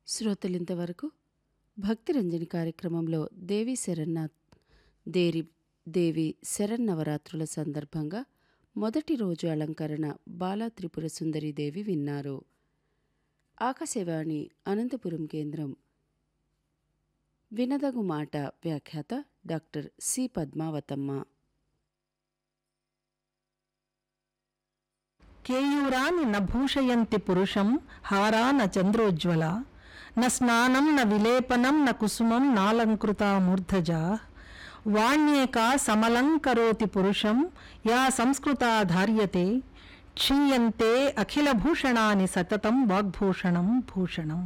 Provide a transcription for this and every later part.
శ్రోతలింతవరకు భక్తిరంజని కార్యక్రమంలో దేవి శరన్నాథ్ దేరి దేవి శరన్నవరాత్రుల సందర్భంగా మొదటి రోజు అలంకరణ బాలా త్రిపుర సుందరీదేవి విన్నారు ఆకాశవాణి అనంతపురం కేంద్రం వినదగు మాట వ్యాఖ్యాత డాక్టర్ సి పద్మావతమ్మ కేయూరాని న భూషయంతి పురుషం హారా న చంద్రోజ్వల న స్నానం న విలేపనం న కుసుమం నాలంకృత మూర్ధజా వాణ్యేకా సమలంకరోతి పురుషం యా సంస్కృతా ధార్యతే క్షీయంతే అఖిలభూషణాని సతతం వాగ్భూషణం భూషణం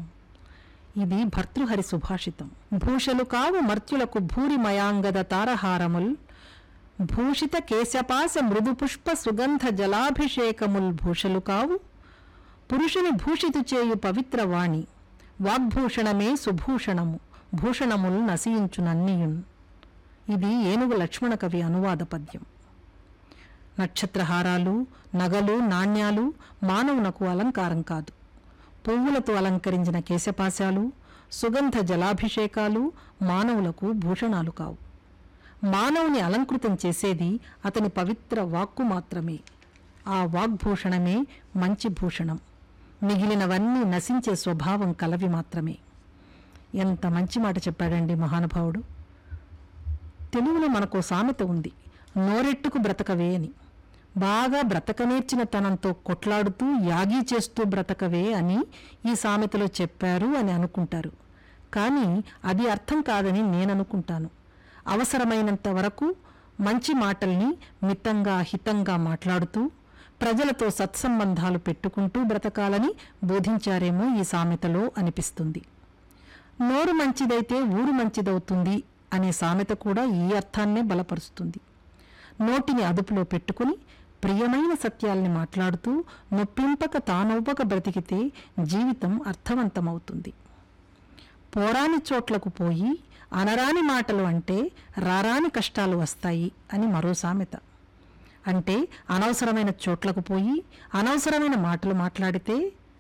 ఇది భర్తృహరి సుభాషితం భూషలు కావు మర్త్యులకు భూరిమయాంగద తారహారముల్ భూషిత కేశపాస మృదుపుష్ప సుగంధ జలాభిషేకముల్ భూషలు కావు పురుషుని భూషితు చేయు పవిత్ర వాణి వాగ్భూషణమే సుభూషణము భూషణముల్ నశించునన్నీయున్ ఇది ఏనుగు లక్ష్మణ కవి అనువాద పద్యం నక్షత్రహారాలు నగలు నాణ్యాలు మానవునకు అలంకారం కాదు పువ్వులతో అలంకరించిన కేశపాశాలు సుగంధ జలాభిషేకాలు మానవులకు భూషణాలు కావు మానవుని అలంకృతం చేసేది అతని పవిత్ర వాక్కు మాత్రమే ఆ వాగ్భూషణమే మంచి భూషణం మిగిలినవన్నీ నశించే స్వభావం కలవి మాత్రమే ఎంత మంచి మాట చెప్పాడండి మహానుభావుడు తెలుగులో మనకు సామెత ఉంది నోరెట్టుకు బ్రతకవే అని బాగా బ్రతక నేర్చిన తనంతో కొట్లాడుతూ యాగీ చేస్తూ బ్రతకవే అని ఈ సామెతలో చెప్పారు అని అనుకుంటారు కానీ అది అర్థం కాదని నేను అనుకుంటాను అవసరమైనంత వరకు మంచి మాటల్ని మితంగా హితంగా మాట్లాడుతూ ప్రజలతో సత్సంబంధాలు పెట్టుకుంటూ బ్రతకాలని బోధించారేమో ఈ సామెతలో అనిపిస్తుంది నోరు మంచిదైతే ఊరు మంచిదవుతుంది అనే సామెత కూడా ఈ అర్థాన్నే బలపరుస్తుంది నోటిని అదుపులో పెట్టుకుని ప్రియమైన సత్యాల్ని మాట్లాడుతూ నొప్పింపక తానొవ్వక బ్రతికితే జీవితం అర్థవంతమవుతుంది పోరాని చోట్లకు పోయి అనరాని మాటలు అంటే రారాని కష్టాలు వస్తాయి అని మరో సామెత అంటే అనవసరమైన చోట్లకు పోయి అనవసరమైన మాటలు మాట్లాడితే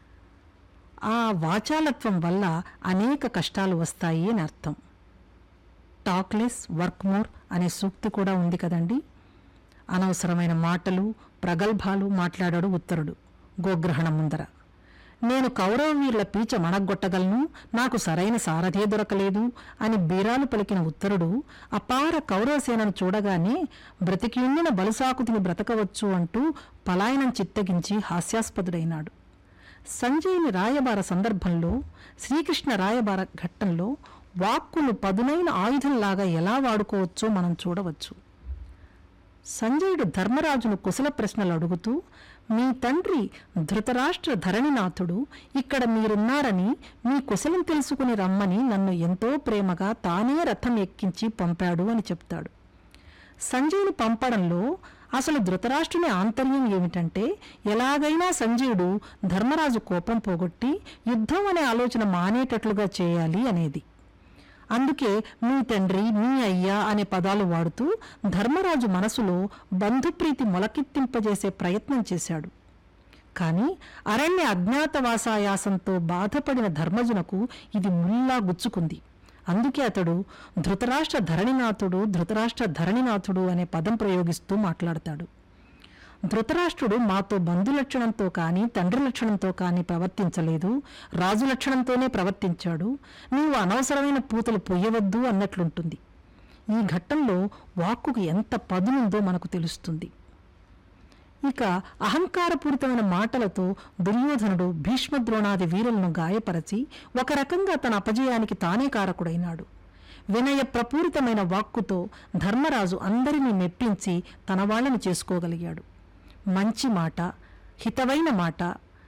ఆ వాచాలత్వం వల్ల అనేక కష్టాలు వస్తాయి అని అర్థం టాక్లెస్ వర్క్ మోర్ అనే సూక్తి కూడా ఉంది కదండి అనవసరమైన మాటలు ప్రగల్భాలు మాట్లాడాడు ఉత్తరుడు గోగ్రహణం ముందర నేను కౌరవ వీరుల పీచ మణగ్గొట్టగలను నాకు సరైన సారథే దొరకలేదు అని బీరాలు పలికిన ఉత్తరుడు అపార కౌరవసేనను చూడగానే బ్రతికియుండిన బలుసాకుతిని బ్రతకవచ్చు అంటూ పలాయనం చిత్తగించి హాస్యాస్పదుడైనాడు సంజయుని రాయబార సందర్భంలో శ్రీకృష్ణ రాయబార ఘట్టంలో వాక్కును పదునైన ఆయుధంలాగా ఎలా వాడుకోవచ్చో మనం చూడవచ్చు సంజయుడు ధర్మరాజును కుశల ప్రశ్నలు అడుగుతూ మీ తండ్రి ధృతరాష్ట్ర ధరణినాథుడు ఇక్కడ మీరున్నారని మీ కుశలం తెలుసుకుని రమ్మని నన్ను ఎంతో ప్రేమగా తానే రథం ఎక్కించి పంపాడు అని చెప్తాడు సంజయుని పంపడంలో అసలు ధృతరాష్ట్రుని ఆంతర్యం ఏమిటంటే ఎలాగైనా సంజయుడు ధర్మరాజు కోపం పోగొట్టి యుద్ధం అనే ఆలోచన మానేటట్లుగా చేయాలి అనేది అందుకే మీ తండ్రి మీ అయ్యా అనే పదాలు వాడుతూ ధర్మరాజు మనసులో బంధుప్రీతి మొలకెత్తింపజేసే ప్రయత్నం చేశాడు కానీ అరణ్య అజ్ఞాతవాసాయాసంతో బాధపడిన ధర్మజునకు ఇది ముల్లా గుచ్చుకుంది అందుకే అతడు ధృతరాష్ట్ర ధరణినాథుడు ధృతరాష్ట్ర ధరణినాథుడు అనే పదం ప్రయోగిస్తూ మాట్లాడతాడు ధృతరాష్ట్రుడు మాతో బంధు లక్షణంతో కానీ తండ్రి లక్షణంతో కానీ ప్రవర్తించలేదు రాజు లక్షణంతోనే ప్రవర్తించాడు నీవు అనవసరమైన పూతలు పొయ్యవద్దు అన్నట్లుంటుంది ఈ ఘట్టంలో వాక్కుకు ఎంత పదునుందో మనకు తెలుస్తుంది ఇక అహంకారపూరితమైన మాటలతో దుర్యోధనుడు భీష్మద్రోణాది వీరులను గాయపరచి ఒక రకంగా తన అపజయానికి తానే కారకుడైనాడు వినయ ప్రపూరితమైన వాక్కుతో ధర్మరాజు అందరినీ మెప్పించి తన వాళ్ళని చేసుకోగలిగాడు మంచి మాట హితవైన మాట